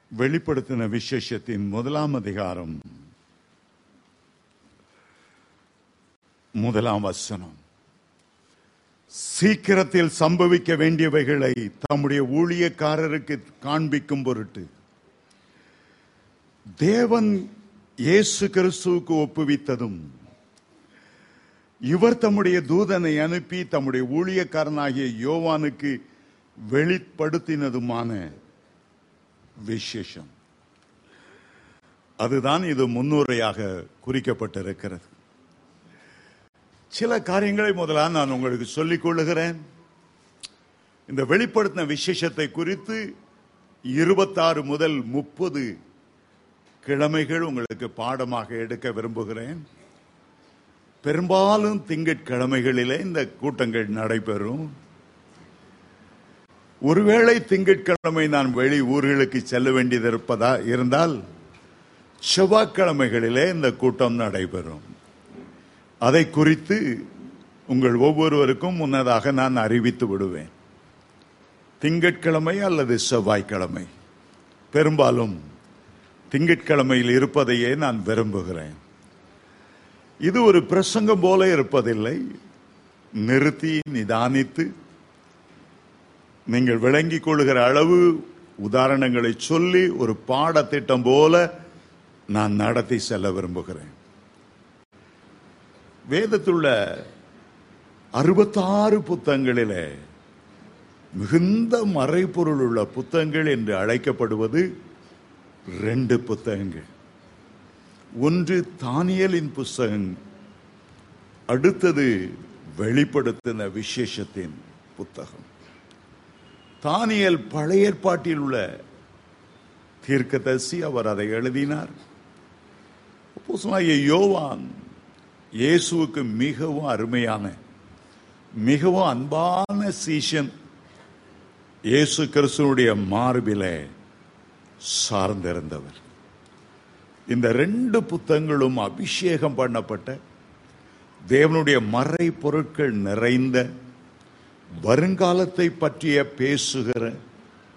வெளிப்படுத்தின விசேஷத்தின் முதலாம் அதிகாரம் முதலாம் வசனம் சீக்கிரத்தில் சம்பவிக்க வேண்டியவைகளை தம்முடைய ஊழியக்காரருக்கு காண்பிக்கும் பொருட்டு தேவன் இயேசு கிறிஸ்துவுக்கு ஒப்புவித்ததும் இவர் தம்முடைய தூதனை அனுப்பி தம்முடைய ஊழியக்காரனாகிய யோவானுக்கு வெளிப்படுத்தினதுமான விசேஷம் அதுதான் இது முன்னுரையாக குறிக்கப்பட்டிருக்கிறது சில காரியங்களை முதலாக நான் உங்களுக்கு சொல்லிக் கொள்ளுகிறேன் இந்த வெளிப்படுத்தின விசேஷத்தை குறித்து இருபத்தாறு முதல் முப்பது கிழமைகள் உங்களுக்கு பாடமாக எடுக்க விரும்புகிறேன் பெரும்பாலும் திங்கட்கிழமைகளிலே இந்த கூட்டங்கள் நடைபெறும் ஒருவேளை திங்கட்கிழமை நான் வெளி ஊர்களுக்கு செல்ல வேண்டியது இருப்பதா இருந்தால் செவ்வாய்க்கிழமைகளிலே இந்த கூட்டம் நடைபெறும் அதை குறித்து உங்கள் ஒவ்வொருவருக்கும் முன்னதாக நான் அறிவித்து விடுவேன் திங்கட்கிழமை அல்லது செவ்வாய்க்கிழமை பெரும்பாலும் திங்கட்கிழமையில் இருப்பதையே நான் விரும்புகிறேன் இது ஒரு பிரசங்கம் போல இருப்பதில்லை நிறுத்தி நிதானித்து நீங்கள் விளங்கிக் கொள்கிற அளவு உதாரணங்களை சொல்லி ஒரு பாடத்திட்டம் போல நான் நடத்தி செல்ல விரும்புகிறேன் வேதத்துள்ள அறுபத்தாறு புத்தகங்களிலே மிகுந்த மறைபொருள் உள்ள புத்தகங்கள் என்று அழைக்கப்படுவது ரெண்டு புத்தகங்கள் ஒன்று தானியலின் புஸ்தகம் அடுத்தது வெளிப்படுத்தின விசேஷத்தின் புத்தகம் தானியல் பழைய ஏற்பாட்டில் உள்ள தீர்க்கதரிசி அவர் அதை எழுதினார் அப்போஸ்தலனாகிய யோவான் இயேசுவுக்கு மிகவும் அருமையான மிகவும் அன்பான சீஷன் இயேசு கிறிஸ்துவனுடைய மார்பிலே சார்ந்திருந்தவர் இந்த ரெண்டு புத்தகங்களும் அபிஷேகம் பண்ணப்பட்ட தேவனுடைய மறை பொருட்கள் நிறைந்த வருங்காலத்தை பற்றிய பேசுகிற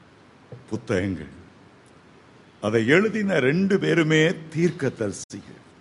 புத்தகங்கள் அதை எழுதின ரெண்டு பேருமே தீர்க்கதரிசிகள்